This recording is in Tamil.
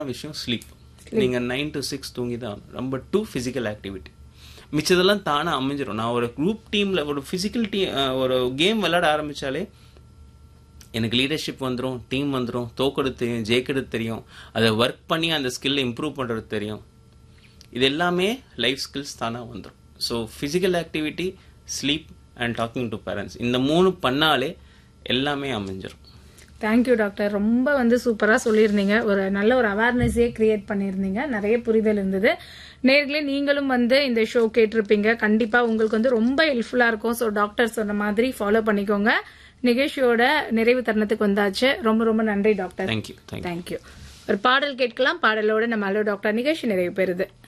விஷயம் ஸ்லீப் நீங்க நைன் டு சிக்ஸ் தூங்கி தான் ஆகணும். நம்பர் டூ ஃபிசிக்கல் ஆக்டிவிட்டி மிச்சதெல்லாம் தானே அமைஞ்சிரும் நான் ஒரு குரூப் டீம்ல ஒரு ஃபிசிக்கல் டீம் ஒரு கேம் விளையாட ஆரம்பிச்சாலே எனக்கு லீடர்ஷிப் வந்துடும் டீம் வந்துடும் தோக்கெடுத்து தெரியும் ஜெயிக்கிறது தெரியும் அதை ஒர்க் பண்ணி அந்த ஸ்கில்லை இம்ப்ரூவ் பண்ணுறது தெரியும் இது எல்லாமே லைஃப் ஸ்கில்ஸ் தானாக வந்துடும் so physical activity sleep and talking to parents இந்த மூணு பண்ணாலே எல்லாமே அமைஞ்சிரும் தேங்க்யூ டாக்டர் ரொம்ப வந்து சூப்பரா சொல்லியிருந்தீங்க ஒரு நல்ல ஒரு அவேர்னஸே கிரியேட் பண்ணியிருந்தீங்க நிறைய புரிதல் இருந்தது நேர்களே நீங்களும் வந்து இந்த ஷோ கேட்டிருப்பீங்க கண்டிப்பா உங்களுக்கு வந்து ரொம்ப ஹெல்ப்ஃபுல்லா இருக்கும் ஸோ டாக்டர் சொன்ன மாதிரி ஃபாலோ பண்ணிக்கோங்க நிகழ்ச்சியோட நிறைவு தருணத்துக்கு வந்தாச்சு ரொம்ப ரொம்ப நன்றி டாக்டர் தேங்க்யூ தேங்க்யூ தேங்க்யூ ஒரு பாடல் கேட்கலாம் பாடலோட நம்ம அலோ டாக்டர் நிகழ்ச்சி நிறைவு பெறுது